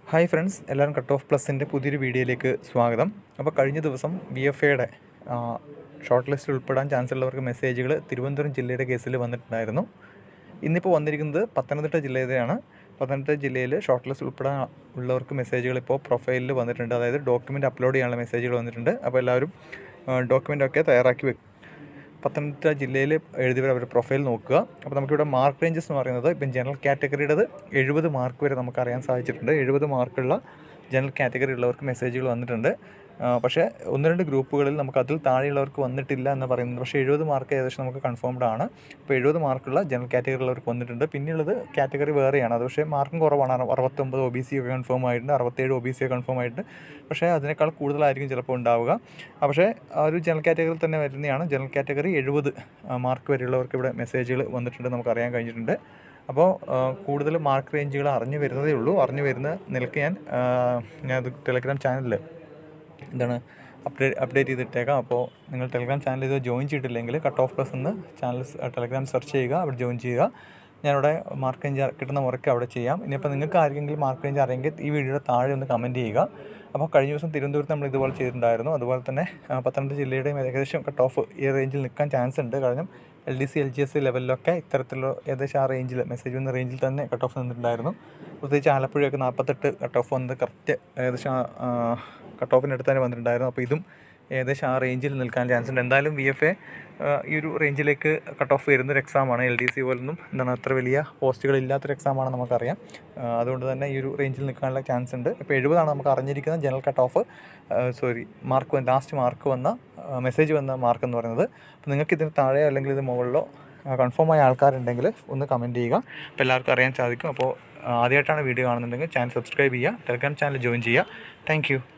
hi friends എല്ലാവരും cut off പ്ലസിൻ്റെ പുതിയൊരു വീഡിയോയിലേക്ക് സ്വാഗതം അപ്പോൾ കഴിഞ്ഞ ദിവസം ബി എഫ് എയുടെ ഷോർട്ട് ലിസ്റ്റിൽ ഉൾപ്പെടാൻ ചാൻസ് ഉള്ളവർക്ക് മെസ്സേജുകൾ തിരുവനന്തപുരം ജില്ലയുടെ കേസിൽ വന്നിട്ടുണ്ടായിരുന്നു ഇന്നിപ്പോൾ വന്നിരിക്കുന്നത് പത്തനംതിട്ട ജില്ലയിലെയാണ് പത്തനംതിട്ട ജില്ലയിൽ ഷോർട്ട് ലിസ്റ്റ് ഉൾപ്പെടാൻ ഉള്ളവർക്ക് മെസ്സേജുകൾ ഇപ്പോൾ പ്രൊഫൈലിൽ വന്നിട്ടുണ്ട് അതായത് ഡോക്യുമെൻ്റ് അപ്ലോഡ് ചെയ്യാനുള്ള മെസ്സേജുകൾ വന്നിട്ടുണ്ട് അപ്പോൾ എല്ലാവരും ഡോക്യുമെൻ്റ് ഒക്കെ തയ്യാറാക്കി വെക്കും പത്തനംതിട്ട ജില്ലയിൽ എഴുതിയവർ അവരുടെ പ്രൊഫൈൽ നോക്കുക അപ്പോൾ നമുക്കിവിടെ മാർക്ക് റേഞ്ചസ് എന്ന് പറയുന്നത് ഇപ്പം ജനറൽ കാറ്റഗറിയുടേത് എഴുപത് മാർക്ക് വരെ നമുക്ക് അറിയാൻ സാധിച്ചിട്ടുണ്ട് എഴുപത് മാർക്കുള്ള ജനറൽ കാറ്റഗറി ഉള്ളവർക്ക് മെസ്സേജുകൾ വന്നിട്ടുണ്ട് ആ, പക്ഷേ ഒന്ന് രണ്ട് ഗ്രൂപ്പുകളിൽ നമുക്ക് അതിൽ താഴെയുള്ളവർക്ക് വന്നിട്ടില്ല എന്ന് പറയുന്നത് പക്ഷേ എഴുപത് മാർക്ക് ഏകദേശം നമുക്ക് കൺഫേംഡ് ആണ് അപ്പോൾ എഴുപത് മാർക്കുള്ള ജനറൽ കാറ്റഗറി ഉള്ളവർക്ക് വന്നിട്ടുണ്ട് പിന്നെയുള്ളത് കാറ്റഗറി വേറെയാണ് അത് പക്ഷേ മാർക്കും കുറവാണ് അറു- അറുപത്തൊമ്പത് ഒ ബി സി ഒക്കെ കൺഫേം ആയിട്ടുണ്ട് അറുപത്തേഴ് ഒ ബി സി ഒക്കെ കൺഫേം ആയിട്ടുണ്ട് പക്ഷേ അതിനേക്കാൾ കൂടുതലായിരിക്കും ചിലപ്പോൾ ഉണ്ടാവുക ആ, പക്ഷേ ആ ഒരു ജനറൽ കാറ്റഗറിയിൽ തന്നെ വരുന്നതാണ് ജനറൽ കാറ്റഗറി എഴുപത് മാർക്ക് വരെയുള്ളവർക്ക് ഇവിടെ മെസ്സേജുകൾ വന്നിട്ടുണ്ട് നമുക്ക് അറിയാൻ കഴിഞ്ഞിട്ടുണ്ട് അപ്പോൾ കൂടുതൽ മാർക്ക് റേഞ്ചുകൾ അറിഞ്ഞു വരുന്നതേ ഉള്ളൂ അറിഞ്ഞു വരുന്ന നിലയ്ക്ക് ഞാൻ ആ, ഞാൻ അത് ടെലഗ്രാം ചാനലിൽ എന്താണ് അപ്ഡേറ്റ് അപ്ഡേറ്റ് ചെയ്തിട്ടേക്കാം അപ്പോൾ നിങ്ങൾ ടെലഗ്രാം ചാനൽ ഇത് ജോയിൻ ചെയ്തിട്ടില്ലെങ്കിൽ കട്ട് ഓഫ് പ്ലസ് എന്ന് ചാനൽ ടെലഗ്രാം സെർച്ച് ചെയ്യുക അവിടെ ജോയിൻ ചെയ്യുക ഞാനിവിടെ മാർക്ക് റേഞ്ച് കിട്ടുന്ന മുറയ്ക്ക് അവിടെ ചെയ്യാം ഇനിയിപ്പോൾ നിങ്ങൾക്ക് ആർക്കെങ്കിലും മാർക്ക് റേഞ്ച് അറിയെങ്കിൽ ഈ വീഡിയോയുടെ താഴെ ഒന്ന് കമൻറ്റ് ചെയ്യുക അപ്പോൾ കഴിഞ്ഞ ദിവസം തിരുവനന്തപുരത്ത് നമ്മൾ ഇതുപോലെ ചെയ്തിട്ടുണ്ടായിരുന്നു അതുപോലെ തന്നെ ആ, പത്തനംതിട്ട ജില്ലയുടെയും ഏകദേശം കട്ട് ഓഫ് ഈ റേഞ്ചിൽ നിൽക്കാൻ ചാൻസ് ഉണ്ട് കാരണം L D C L G S ലെവലിലൊക്കെ ഇത്തരത്തിലുള്ള ഏകദേശം ആ റേഞ്ചിൽ മെസ്സേജ് വന്ന റേഞ്ചിൽ തന്നെ കട്ട് ഓഫ് നിന്നിട്ടുണ്ടായിരുന്നു പ്രത്യേകിച്ച് ആലപ്പുഴയൊക്കെ നാൽപ്പത്തെട്ട് കട്ട് ഓഫ് വന്നത് കറക്റ്റ് ഏകദേശം കട്ട് ഓഫിനടുത്ത് തന്നെ വന്നിട്ടുണ്ടായിരുന്നു അപ്പോൾ ഇതും ഏകദേശം ആ റേഞ്ചിൽ നിൽക്കാൻ ചാൻസ് ഉണ്ട് എന്തായാലും വി എഫ് എ ഈ ഒരു റേഞ്ചിലേക്ക് കട്ട് ഓഫ് വരുന്നൊരു എക്സാമാണ് എൽ ഡി സി പോലൊന്നും എന്താണ് അത്ര വലിയ പോസ്റ്റുകൾ ഇല്ലാത്തൊരു എക്സാമാണ് നമുക്കറിയാം ആ, അതുകൊണ്ട് തന്നെ ഈ ഒരു റേഞ്ചിൽ നിൽക്കാനുള്ള ചാൻസ് ഉണ്ട് ഇപ്പോൾ എഴുപതാണ് നമുക്ക് അറിഞ്ഞിരിക്കുന്ന general cut off sorry mark last mark വന്ന മെസ്സേജ് വന്ന മാർക്ക് എന്ന് പറയുന്നത് അപ്പോൾ നിങ്ങൾക്ക് ഇതിന് താഴെ അല്ലെങ്കിൽ ഇത് മുകളിലോ കൺഫേം ആയ ആൾക്കാരുണ്ടെങ്കിൽ ഒന്ന് കമൻറ്റ് ചെയ്യുക അപ്പോൾ എല്ലാവർക്കും അറിയാൻ സാധിക്കും അപ്പോൾ ആദ്യമായിട്ടാണ് വീഡിയോ കാണുന്നുണ്ടെങ്കിൽ ചാനൽ സബ്സ്ക്രൈബ് ചെയ്യുക ടെലഗ്രാം ചാനൽ ജോയിൻ ചെയ്യുക താങ്ക്